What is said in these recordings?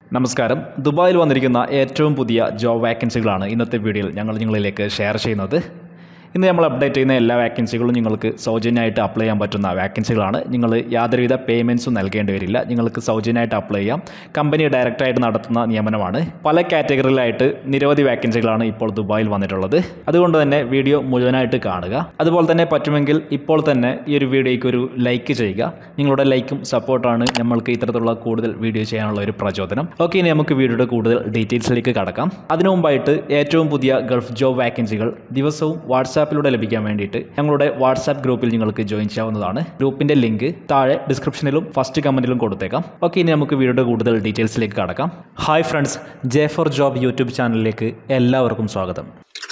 നമസ്കാരം ദുബായിൽ വന്നിരിക്കുന്ന ഏറ്റവും പുതിയ ജോബ് വാക്കൻസികളാണ് ഇന്നത്തെ വീഡിയോയിൽ ഞങ്ങൾ നിങ്ങളിലേക്ക് ഷെയർ ചെയ്യുന്നത് ഇന്ന് നമ്മൾ അപ്ഡേറ്റ് ചെയ്യുന്ന എല്ലാ വാക്കൻസികളും നിങ്ങൾക്ക് സൗജന്യമായിട്ട് അപ്ലൈ ചെയ്യാൻ പറ്റുന്ന വാക്കൻസികളാണ് നിങ്ങൾ യാതൊരുവിധ പേയ്മെൻറ്റ്സും നൽകേണ്ടി വരില്ല നിങ്ങൾക്ക് സൗജന്യമായിട്ട് അപ്ലൈ ചെയ്യാം കമ്പനി ഡയറക്റ്റായിട്ട് നടത്തുന്ന നിയമനമാണ് പല കാറ്റഗറിയിലായിട്ട് നിരവധി വാക്കൻസികളാണ് ഇപ്പോൾ ദുബായിൽ വന്നിട്ടുള്ളത് അതുകൊണ്ട് തന്നെ വീഡിയോ മുഴുവനായിട്ട് കാണുക അതുപോലെ തന്നെ പറ്റുമെങ്കിൽ ഇപ്പോൾ തന്നെ ഈ ഒരു വീഡിയോയ്ക്ക് ഒരു ലൈക്ക് ചെയ്യുക നിങ്ങളുടെ ലൈക്കും സപ്പോർട്ടാണ് നമ്മൾക്ക് ഇത്തരത്തിലുള്ള കൂടുതൽ വീഡിയോ ചെയ്യാനുള്ള ഒരു പ്രചോദനം ഓക്കെ ഇനി നമുക്ക് വീഡിയോയുടെ കൂടുതൽ ഡീറ്റെയിൽസിലേക്ക് കടക്കാം അതിനു മുമ്പായിട്ട് ഏറ്റവും പുതിയ ഗൾഫ് ജോബ് വാക്കൻസികൾ ദിവസവും വാട്സാപ്പിലൂടെ ലഭിക്കാൻ വേണ്ടിയിട്ട് ഞങ്ങളുടെ വാട്സാപ്പ് ഗ്രൂപ്പിൽ നിങ്ങൾക്ക് ജോയിൻ ചെയ്യാവുന്നതാണ് ഗ്രൂപ്പിന്റെ ലിങ്ക് താഴെ ഡിസ്ക്രിപ്ഷനിലും ഫസ്റ്റ് കമന്റിലും കൊടുത്തേക്കാം ഓക്കെ ഇനി നമുക്ക് വീഡിയോയുടെ കൂടുതൽ ഡീറ്റെയിൽസിലേക്ക് കടക്കാം hi friends J for job YouTube ചാനലിലേക്ക് എല്ലാവർക്കും സ്വാഗതം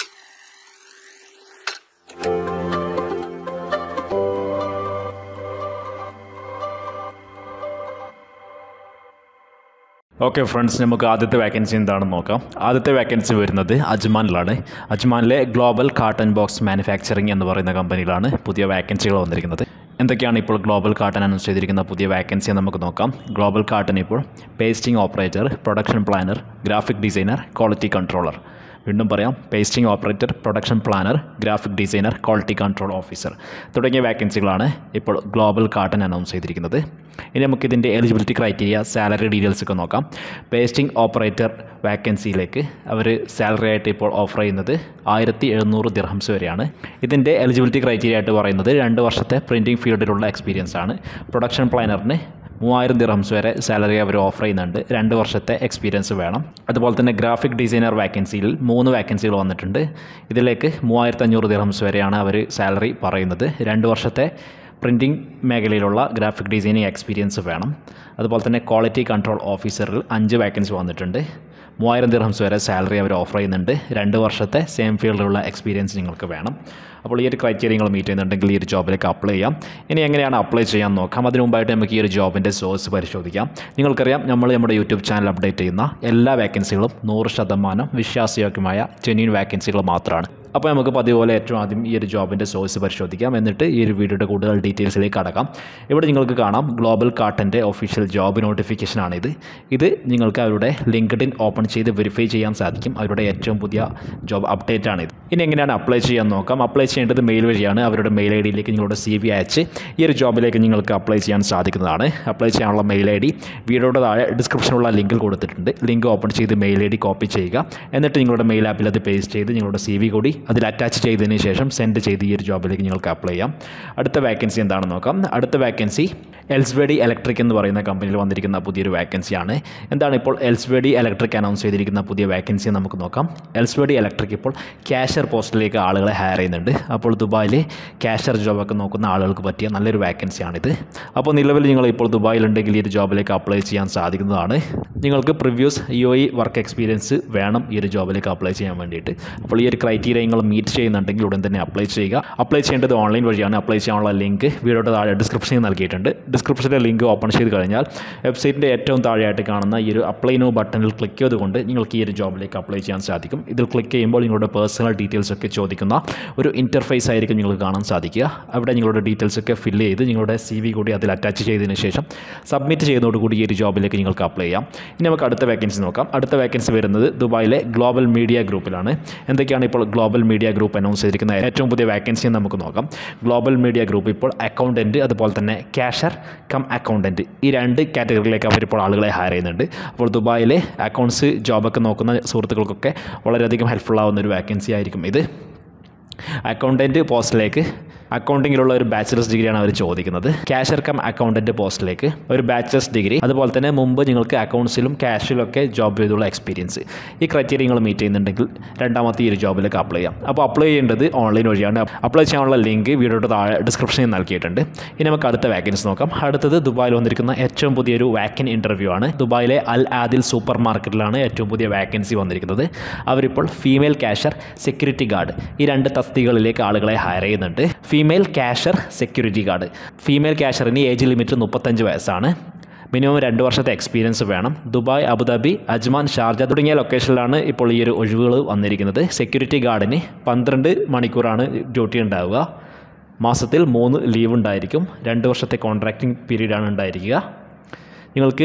ഓക്കെ ഫ്രണ്ട്സ് നമുക്ക് ആദ്യത്തെ വാക്കൻസി എന്താണെന്ന് നോക്കാം ആദ്യത്തെ വാക്കൻസി വരുന്നത് അജ്മാനിലാണ് അജ്മാനിലെ ഗ്ലോബൽ കാട്ടൺ ബോക്സ് മാനുഫാക്ചറിങ് എന്ന് പറയുന്ന കമ്പനിയിലാണ് പുതിയ വാക്കൻസികൾ വന്നിരിക്കുന്നത് എന്തൊക്കെയാണ് ഇപ്പോൾ ഗ്ലോബൽ കാട്ടൺ അനൗൺസ് ചെയ്തിരിക്കുന്ന പുതിയ വാക്കൻസി എന്ന് നമുക്ക് നോക്കാം ഗ്ലോബൽ കാട്ടൺ ഇപ്പോൾ pasting operator production planner graphic designer quality controller വീണ്ടും പറയാം pasting operator production planner graphic designer quality control officer തുടങ്ങിയ വാക്കൻസികളാണ് ഇപ്പോൾ ഗ്ലോബൽ കാട്ടൺ അനൗൺസ് ചെയ്തിരിക്കുന്നത് ഇനി നമുക്ക് ഇതിൻ്റെ എലിജിബിലിറ്റി ക്രൈറ്റീരിയ സാലറി ഡീറ്റെയിൽസ് ഒക്കെ നോക്കാം പേസ്റ്റിംഗ് ഓപ്പറേറ്റർ വാക്കൻസിയിലേക്ക് അവർ സാലറി ആയിട്ട് ഇപ്പോൾ ഓഫർ ചെയ്യുന്നത് ആയിരത്തി എഴുന്നൂറ് ദിർഹംസ് വരെയാണ് ഇതിൻ്റെ എലിജിബിലിറ്റി ക്രൈറ്റീരിയ ആയിട്ട് പറയുന്നത് രണ്ട് വർഷത്തെ പ്രിൻറ്റിംഗ് ഫീൽഡിലുള്ള എക്സ്പീരിയൻസ് ആണ് പ്രൊഡക്ഷൻ പ്ലാനറിന് മൂവായിരം ദിർഹംസ് വരെ സാലറി അവർ ഓഫർ ചെയ്യുന്നുണ്ട് രണ്ട് വർഷത്തെ എക്സ്പീരിയൻസ് വേണം അതുപോലെ തന്നെ ഗ്രാഫിക് ഡിസൈനർ വാക്കൻസിയിൽ മൂന്ന് വാക്കൻസികൾ വന്നിട്ടുണ്ട് ഇതിലേക്ക് മൂവായിരത്തി അഞ്ഞൂറ് ദിർഹംസ് വരെയാണ് അവർ സാലറി പറയുന്നത് രണ്ട് വർഷത്തെ പ്രിൻറ്റിംഗ് മേഖലയിലുള്ള ഗ്രാഫിക് ഡിസൈനിങ് എക്സ്പീരിയൻസ് വേണം അതുപോലെ തന്നെ ക്വാളിറ്റി കൺട്രോൾ ഓഫീസറിൽ അഞ്ച് വാക്കൻസി വന്നിട്ടുണ്ട് മൂവായിരം ദിർഹംസ് വരെ സാലറി അവർ ഓഫർ ചെയ്യുന്നുണ്ട് രണ്ട് വർഷത്തെ സെയിം ഫീൽഡിലുള്ള എക്സ്പീരിയൻസ് നിങ്ങൾക്ക് വേണം അപ്പോൾ ഈ ഒരു ക്രൈറ്റീരിയ നിങ്ങൾ മീറ്റ് ചെയ്യുന്നുണ്ടെങ്കിൽ ഈ ഒരു ജോബിലേക്ക് അപ്ലൈ ചെയ്യാം ഇനി എങ്ങനെയാണ് അപ്ലൈ ചെയ്യാൻ നോക്കാം അതിന് മുമ്പായിട്ട് നമുക്ക് ഈ ഒരു ജോബിൻ്റെ സോഴ്സ് പരിശോധിക്കാം നിങ്ങൾക്കറിയാം നമ്മൾ നമ്മുടെ യൂട്യൂബ് ചാനൽ അപ്ഡേറ്റ് ചെയ്യുന്ന എല്ലാ വാക്കൻസികളും നൂറ് ശതമാനം വിശ്വാസയോഗ്യമായ ജെന്യൂൻ വാക്കൻസികൾ മാത്രമാണ് അപ്പോൾ നമുക്ക് പതിവ് പോലെ ഏറ്റവും ആദ്യം ഈ ഒരു ജോബിൻ്റെ സോഴ്സ് പരിശോധിക്കാം എന്നിട്ട് ഈ ഒരു വീഡിയോയുടെ കൂടുതൽ ഡീറ്റെയിൽസിലേക്ക് കടക്കാം ഇവിടെ നിങ്ങൾക്ക് കാണാം ഗ്ലോബൽ കാട്ടൻ്റെ ഒഫീഷ്യൽ ജോബ് നോട്ടിഫിക്കേഷനാണിത് ഇത് നിങ്ങൾക്ക് അവരുടെ ലിങ്ക്ഡിൻ ഓപ്പൺ ചെയ്ത് വെരിഫൈ ചെയ്യാൻ സാധിക്കും അവരുടെ ഏറ്റവും പുതിയ ജോബ് അപ്ഡേറ്റ് ആണിത് ഇനി എങ്ങനെയാണ് അപ്ലൈ ചെയ്യാൻ നോക്കാം അപ്ലൈ ചെയ്യേണ്ടത് മെയിൽ വഴിയാണ് അവരുടെ മെയിൽ ഐ ഡിയിലേക്ക് നിങ്ങളുടെ സി വി അയച്ച് ഈ ഒരു ജോബിലേക്ക് നിങ്ങൾക്ക് അപ്ലൈ ചെയ്യാൻ സാധിക്കുന്നതാണ് അപ്ലൈ ചെയ്യാനുള്ള മെയിൽ ഐ ഡി വീഡിയോയുടെ താഴെ ഡിസ്ക്രിപ്ഷനുള്ള ലിങ്കിൽ കൊടുത്തിട്ടുണ്ട് ലിങ്ക് ഓപ്പൺ ചെയ്ത് മെയിൽ ഐ ഡി കോപ്പി ചെയ്യുക എന്നിട്ട് നിങ്ങളുടെ മെയിൽ ആപ്പിൽ അത് പേസ്റ്റ് ചെയ്ത് നിങ്ങളുടെ സി വി കൂടി അതിൽ അറ്റാച്ച് ചെയ്തതിന് ശേഷം സെൻഡ് ചെയ്ത് ഈ ഒരു ജോബിലേക്ക് നിങ്ങൾക്ക് അപ്ലൈ ചെയ്യാം അടുത്ത വാക്കൻസി എന്താണെന്ന് നോക്കാം അടുത്ത വാക്കൻസി എൽസ്വേഡി ഇലക്ട്രിക് എന്ന് പറയുന്ന കമ്പനിയിൽ വന്നിരിക്കുന്ന പുതിയൊരു വാക്കൻസിയാണ് എന്താണ് ഇപ്പോൾ എൽസ്വേഡി ഇലക്ട്രിക് അനൗൺസ് ചെയ്തിരിക്കുന്ന പുതിയ വാക്കൻസി നമുക്ക് നോക്കാം എൽസ്വേഡി ഇലക്ട്രിക് ഇപ്പോൾ ക്യാഷർ പോസ്റ്റിലേക്ക് ആളുകളെ ഹയർ ചെയ്യുന്നുണ്ട് അപ്പോൾ ദുബായിൽ ക്യാഷർ ജോബൊക്കെ നോക്കുന്ന ആളുകൾക്ക് പറ്റിയ നല്ലൊരു വാക്കൻസിയാണിത് അപ്പോൾ നിലവിൽ നിങ്ങൾ ഇപ്പോൾ ദുബായിലുണ്ടെങ്കിൽ ഈ ഒരു ജോബിലേക്ക് അപ്ലൈ ചെയ്യാൻ സാധിക്കുന്നതാണ് നിങ്ങൾക്ക് previous UAE work experience വേണം ഈ ഒരു ജോബിലേക്ക് അപ്ലൈ ചെയ്യാൻ വേണ്ടിയിട്ട് അപ്പോൾ ഈ ഒരു ക്രൈറ്റീരിയ നിങ്ങൾ മീറ്റ് ചെയ്യുന്നുണ്ടെങ്കിൽ ഉടൻ തന്നെ അപ്ലൈ ചെയ്യുക അപ്ലൈ ചെയ്യേണ്ടത് ഓൺലൈൻ വഴിയാണ് അപ്ലൈ ചെയ്യാനുള്ള ലിങ്ക് വീഡിയോയുടെ താഴെ ഡിസ്ക്രിപ്ഷനിൽ നൽകിയിട്ടുണ്ട് ഡിസ്ക്രിപ്ഷനിലെ ലിങ്ക് ഓപ്പൺ ചെയ്ത് കഴിഞ്ഞാൽ വെബ്സൈറ്റിൻ്റെ ഏറ്റവും താഴെയായിട്ട് കാണുന്ന ഈ ഒരു അപ്ലൈ നോ ബട്ടണിൽ ക്ലിക്ക് ചെയ്തുകൊണ്ട് നിങ്ങൾക്ക് ഈ ഒരു ജോബിലേക്ക് അപ്ലൈ ചെയ്യാൻ സാധിക്കും ഇതിൽ ക്ലിക്ക് ചെയ്യുമ്പോൾ നിങ്ങളുടെ പേഴ്സണൽ ഡീറ്റെയിൽസ് ഒക്കെ ചോദിക്കുന്ന ഒരു ഇൻ്റർഫേസ് ആയിരിക്കും നിങ്ങൾക്ക് കാണാൻ സാധിക്കുക അവിടെ നിങ്ങളുടെ ഡീറ്റെയിൽസ് ഒക്കെ ഫില്ല് ചെയ്ത് നിങ്ങളുടെ സി വി കൂടി അതിൽ അറ്റാച്ച് ചെയ്തതിന് ശേഷം സബ്മിറ്റ് ചെയ്യുന്നതോടുകൂടി ഈ ഒരു ജോബിലേക്ക് നിങ്ങൾക്ക് അപ്ലൈ ചെയ്യാം ഇനി നമുക്ക് അടുത്ത വേക്കൻസി നോക്കാം അടുത്ത വേക്കൻസി വരുന്നത് ദുബായിലെ ഗ്ലോബൽ മീഡിയ ഗ്രൂപ്പിലാണ് എന്തൊക്കെയാണ് ഇപ്പോൾ ഗ്ലോബൽ മീഡിയ ഗ്രൂപ്പ് അനൗൺസ് ചെയ്തിരിക്കുന്ന ഏറ്റവും പുതിയ വാക്കൻസി നമുക്ക് നോക്കാം ഗ്ലോബൽ മീഡിയ ഗ്രൂപ്പ് ഇപ്പോൾ അക്കൗണ്ടൻറ്റ് അതുപോലെ തന്നെ ക്യാഷർ കം അക്കൗണ്ടൻറ്റ് ഈ രണ്ട് കാറ്റഗറിയിലേക്ക് അവരിപ്പോൾ ആളുകളെ ഹയർ ചെയ്യുന്നുണ്ട് അപ്പോൾ ദുബായിലെ അക്കൗണ്ട്സ് ജോബൊക്കെ നോക്കുന്ന സുഹൃത്തുക്കൾക്കൊക്കെ വളരെയധികം ഹെൽപ്ഫുൾ ആവുന്ന ഒരു വാക്കൻസി ആയിരിക്കും ഇത് അക്കൗണ്ടൻറ്റ് പോസ്റ്റിലേക്ക് അക്കൗണ്ടിങ്ങിലുള്ള ഒരു ബാച്ചിലേഴ്സ് ഡിഗ്രിയാണ് അവർ ചോദിക്കുന്നത് ക്യാഷർ കം അക്കൗണ്ടൻറ്റ് പോസ്റ്റിലേക്ക് ഒരു ബാച്ചിലേഴ്സ് ഡിഗ്രി അതുപോലെ തന്നെ മുമ്പ് നിങ്ങൾക്ക് അക്കൗണ്ട്സിലും ക്യാഷിലും ഒക്കെ ജോബ് ചെയ്തുള്ള എക്സ്പീരിയൻസ് ഈ ക്രൈറ്റീരിയ നിങ്ങൾ മീറ്റ് ചെയ്യുന്നുണ്ടെങ്കിൽ രണ്ടാമത്തെ ഈ ഒരു ജോബിലേക്ക് അപ്ലൈ ചെയ്യാം അപ്പോൾ അപ്ലൈ ചെയ്യേണ്ടത് ഓൺലൈൻ വഴിയാണ് അപ്ലൈ ചെയ്യാനുള്ള ലിങ്ക് വീഡിയോയുടെ താഴെ ഡിസ്ക്രിപ്ഷനിൽ നൽകിയിട്ടുണ്ട് ഇനി നമുക്ക് അടുത്ത വാക്കൻസി നോക്കാം അടുത്തത് ദുബായിൽ വന്നിരിക്കുന്ന ഏറ്റവും പുതിയൊരു വാക്കൻ ഇൻ്റർവ്യൂ ആണ് ദുബായിലെ അൽ ആദിൽ സൂപ്പർ മാർക്കറ്റിലാണ് ഏറ്റവും പുതിയ വാക്കൻസി വന്നിരിക്കുന്നത് അവരിപ്പോൾ ഫീമെയിൽ ക്യാഷർ സെക്യൂരിറ്റി ഗാർഡ് ഈ രണ്ട് തസ്തികളിലേക്ക് ആളുകളെ ഹയർ ചെയ്യുന്നുണ്ട് female cashier security guard female ക്യാഷറിന് ഏജ് ലിമിറ്റ് മുപ്പത്തഞ്ച് വയസ്സാണ് മിനിമം രണ്ട് വർഷത്തെ എക്സ്പീരിയൻസ് വേണം ദുബായ് അബുദാബി അജ്മാൻ ഷാർജ തുടങ്ങിയ ലൊക്കേഷനിലാണ് ഇപ്പോൾ ഈ ഒരു ഒഴിവുകൾ വന്നിരിക്കുന്നത് സെക്യൂരിറ്റി ഗാർഡിന് പന്ത്രണ്ട് മണിക്കൂറാണ് ഡ്യൂട്ടി ഉണ്ടാവുക മാസത്തിൽ മൂന്ന് ലീവ് ഉണ്ടായിരിക്കും രണ്ട് വർഷത്തെ കോൺട്രാക്റ്റിംഗ് പീരീഡാണ് ഉണ്ടായിരിക്കുക നിങ്ങൾക്ക്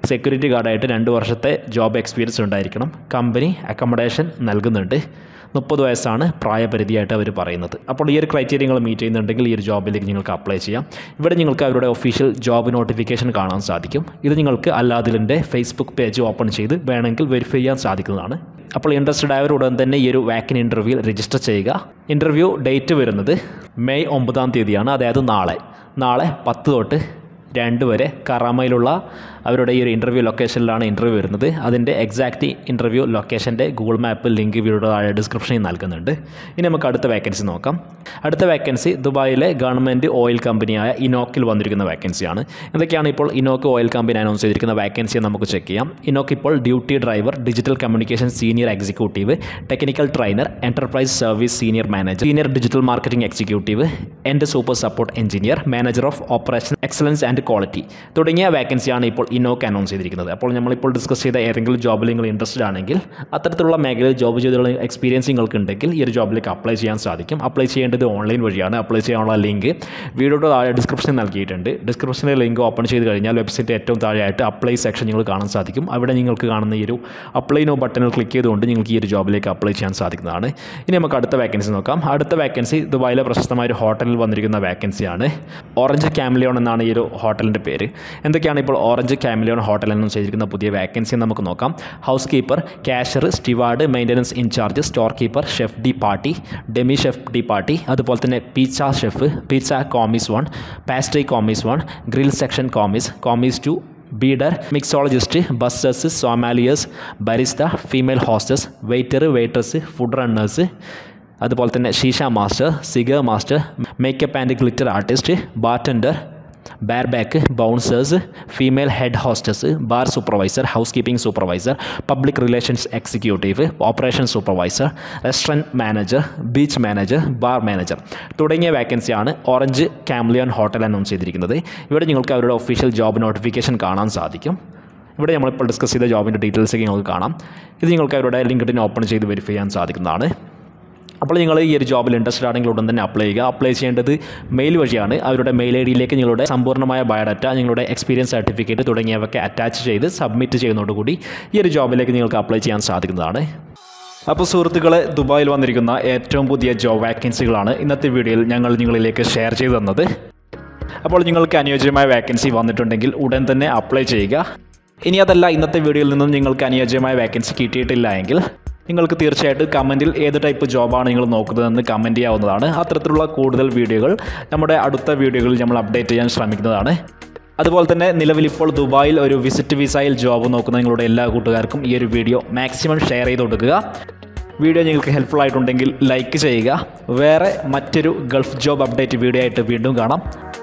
സെക്യൂരിറ്റി ഗാർഡായിട്ട് രണ്ട് വർഷത്തെ ജോബ് എക്സ്പീരിയൻസ് ഉണ്ടായിരിക്കണം കമ്പനി അക്കോമഡേഷൻ നൽകുന്നുണ്ട് മുപ്പത് വയസ്സാണ് പ്രായപരിധിയായിട്ട് അവർ പറയുന്നത് അപ്പോൾ ഈ ഒരു ക്രൈറ്റീരിയ നിങ്ങൾ മീറ്റ് ചെയ്യുന്നുണ്ടെങ്കിൽ ഈ ഒരു ജോബിലേക്ക് നിങ്ങൾക്ക് അപ്ലൈ ചെയ്യാം ഇവിടെ നിങ്ങൾക്ക് അവരുടെ ഒഫീഷ്യൽ ജോബ് നോട്ടിഫിക്കേഷൻ കാണാൻ സാധിക്കും ഇത് നിങ്ങൾക്ക് അല്ലാതിലിൻ്റെ ഫേസ്ബുക്ക് പേജ് ഓപ്പൺ ചെയ്ത് വേണമെങ്കിൽ വെരിഫൈ ചെയ്യാൻ സാധിക്കുന്നതാണ് അപ്പോൾ ഇൻട്രസ്റ്റഡ് ആയവർ ഉടൻ തന്നെ ഈ ഒരു വാക്കിൻ ഇൻ്റർവ്യൂവിൽ രജിസ്റ്റർ ചെയ്യുക ഇൻ്റർവ്യൂ ഡേറ്റ് വരുന്നത് മെയ് ഒമ്പതാം തീയതിയാണ് അതായത് നാളെ നാളെ പത്ത് തൊട്ട് രണ്ട് വരെ കറാമയിലുള്ള അവരുടെ ഈ ഒരു ഇൻ്റർവ്യൂ ലൊക്കേഷനിലാണ് ഇൻ്റർവ്യൂ വരുന്നത് അതിൻ്റെ എക്സാക്റ്റ് ഇൻ്റർവ്യൂ ലൊക്കേഷൻ്റെ ഗൂഗിൾ മാപ്പ് ലിങ്ക് വീഡിയോയുടെ താഴെ ഡിസ്ക്രിപ്ഷനിൽ നൽകുന്നുണ്ട് ഇനി നമുക്ക് അടുത്ത വേക്കൻസി നോക്കാം അടുത്ത വേക്കൻസി ദുബായിലെ ഗവൺമെൻറ് ഓയിൽ കമ്പനിയായ ഇനോക്കിൽ വന്നിരിക്കുന്ന വേക്കൻസിയാണ് എന്തൊക്കെയാണ് ഇപ്പോൾ ഇനോക്ക് ഓയിൽ കമ്പനി അനൗൺസ് ചെയ്തിരിക്കുന്ന വേക്കൻസി നമുക്ക് ചെക്ക് ചെയ്യാം ഇനോക്ക് ഇപ്പോൾ duty driver digital communication senior executive technical trainer enterprise service senior manager senior digital marketing executive എൻ്റെ super support engineer manager of operation excellence and quality തുടങ്ങിയ വേക്കൻസിയാണ് ഇപ്പോൾ ഇനോക്ക് announce ചെയ്തിരിക്കുന്നത് അപ്പോൾ നമ്മളിപ്പോൾ ഡിസ്കസ് ചെയ്ത ഏതെങ്കിലും ജോബിൽ നിങ്ങൾ ഇൻട്രസ്റ്റഡ് ആണെങ്കിൽ അത്തരത്തിലുള്ള മേഖലയിൽ ജോബ് ചെയ്തുള്ള എക്സ്പീരിയൻസ് നിങ്ങൾക്ക് ഉണ്ടെങ്കിൽ ഈ ഒരു ജോബിലേക്ക് അപ്ലൈ ചെയ്യാൻ സാധിക്കും അപ്ലൈ ചെയ്യേണ്ടത് ഓൺലൈൻ വഴിയാണ് അപ്ലൈ ചെയ്യാനുള്ള ലിങ്ക് വീഡിയോയുടെ താഴെ ഡിസ്ക്രിപ്ഷനിൽ നൽകിയിട്ടുണ്ട് ഡിസ്ക്രിപ്ഷനിലെ ലിങ്ക് ഓപ്പൺ ചെയ്ത് കഴിഞ്ഞാൽ വെബ്സൈറ്റ് ഏറ്റവും താഴെയായിട്ട് അപ്ലൈ സെക്ഷൻ നിങ്ങൾ കാണാൻ സാധിക്കും അവിടെ നിങ്ങൾക്ക് കാണുന്ന ഈ ഒരു അപ്ലൈ നോ ബട്ടണിൽ ക്ലിക്ക് ചെയ്തുകൊണ്ട് നിങ്ങൾക്ക് ഈ ഒരു ജോബിലേക്ക് അപ്ലൈ ചെയ്യാൻ സാധിക്കുന്നതാണ് ഇനി നമുക്ക് അടുത്ത വേക്കൻസി നോക്കാം അടുത്ത വേക്കൻസി ദുബായിലെ പ്രശസ്തമായ ഒരു ഹോട്ടലിൽ വന്നിരിക്കുന്ന വേക്കൻസിയാണ് ഓറഞ്ച് ക്യാമിലിയോൺ എന്നാണ് ഈ ഒരു ഹോട്ടലിൻ്റെ പേര് എന്തൊക്കെയാണ് ഇപ്പോൾ ഓറഞ്ച് ക്യാമിലിയോൺ ഹോട്ടൽ എന്ന് ചെയ്തിരിക്കുന്ന പുതിയ വേക്കൻസി നമുക്ക് നോക്കാം house keeper cashier steward maintenance incharge store keeper chef de partie demi chef de partie അതുപോലെ തന്നെ pizza chef pizza commis one pastry commis one grill section commis commis two beader mixologist bussers sommeliers barista female hostess waiter waiters food runners അതുപോലെ തന്നെ shisha master cigar master makeup and glitter artist bartender bar back bouncers female head hostess bar supervisor house keeping supervisor public relations executive operation supervisor restaurant manager beach manager bar manager തുടങ്ങിയ വേക്കൻസിയാണ് orange കാംലിയൻ hotel announce ചെയ്തിരിക്കുന്നത് ഇവിടെ നിങ്ങൾക്ക് അവരുടെ official job notification കാണാൻ സാധിക്കും ഇവിടെ നമ്മളിപ്പോൾ ഡിസ്കസ് ചെയ്ത ജോബിൻ്റെ ഡീറ്റെയിൽസൊക്കെ നിങ്ങൾക്ക് കാണാം ഇത് നിങ്ങൾക്ക് അവരുടെ ലിങ്ക്ഡിൻ ഓപ്പൺ ചെയ്ത് വെരിഫൈ ചെയ്യാൻ സാധിക്കുന്നതാണ് അപ്പോൾ നിങ്ങൾ ഈ ഒരു ജോബിൽ ഇൻട്രസ്റ്റഡ് ആണെങ്കിൽ ഉടൻ തന്നെ അപ്ലൈ ചെയ്യുക അപ്ലൈ ചെയ്യേണ്ടത് മെയിൽ വഴിയാണ് അവരുടെ മെയിൽ ഐ ഡിയിലേക്ക് നിങ്ങളുടെ സമ്പൂർണ്ണമായ ബയോഡാറ്റ നിങ്ങളുടെ എക്സ്പീരിയൻസ് സർട്ടിഫിക്കറ്റ് തുടങ്ങിയവയൊക്കെ അറ്റാച്ച് ചെയ്ത് സബ്മിറ്റ് ചെയ്യുന്നതോടുകൂടി ഈ ഒരു ജോബിലേക്ക് നിങ്ങൾക്ക് അപ്ലൈ ചെയ്യാൻ സാധിക്കുന്നതാണ് അപ്പോൾ സുഹൃത്തുക്കളെ ദുബായിൽ വന്നിരിക്കുന്ന ഏറ്റവും പുതിയ ജോബ് വാക്കൻസികളാണ് ഇന്നത്തെ വീഡിയോയിൽ ഞങ്ങൾ നിങ്ങളിലേക്ക് ഷെയർ ചെയ്തു തന്നത് അപ്പോൾ നിങ്ങൾക്ക് അനുയോജ്യമായ വാക്കൻസി വന്നിട്ടുണ്ടെങ്കിൽ ഉടൻ തന്നെ അപ്ലൈ ചെയ്യുക ഇനി അതല്ല ഇന്നത്തെ വീഡിയോയിൽ നിന്നും നിങ്ങൾക്ക് അനുയോജ്യമായ വാക്കൻസി കിട്ടിയിട്ടില്ല എങ്കിൽ നിങ്ങൾക്ക് തീർച്ചയായിട്ടും കമൻറ്റിൽ ഏത് ടൈപ്പ് ജോബാണ് നിങ്ങൾ നോക്കുന്നതെന്ന് കമൻറ്റ് ചെയ്യാവുന്നതാണ് അത്തരത്തിലുള്ള കൂടുതൽ വീഡിയോകൾ നമ്മുടെ അടുത്ത വീഡിയോകളിൽ നമ്മൾ അപ്ഡേറ്റ് ചെയ്യാൻ ശ്രമിക്കുന്നതാണ് അതുപോലെ തന്നെ നിലവിൽ ഇപ്പോൾ ദുബായിൽ ഒരു വിസിറ്റ് വിസയിൽ ജോബ് നോക്കുന്ന നിങ്ങളുടെ എല്ലാ കൂട്ടുകാർക്കും ഈ ഒരു വീഡിയോ മാക്സിമം ഷെയർ ചെയ്ത് കൊടുക്കുക വീഡിയോ നിങ്ങൾക്ക് ഹെൽപ്ഫുൾ ആയിട്ടുണ്ടെങ്കിൽ ലൈക്ക് ചെയ്യുക വേറെ മറ്റൊരു ഗൾഫ് ജോബ് അപ്ഡേറ്റ് വീഡിയോ ആയിട്ട് വീണ്ടും കാണാം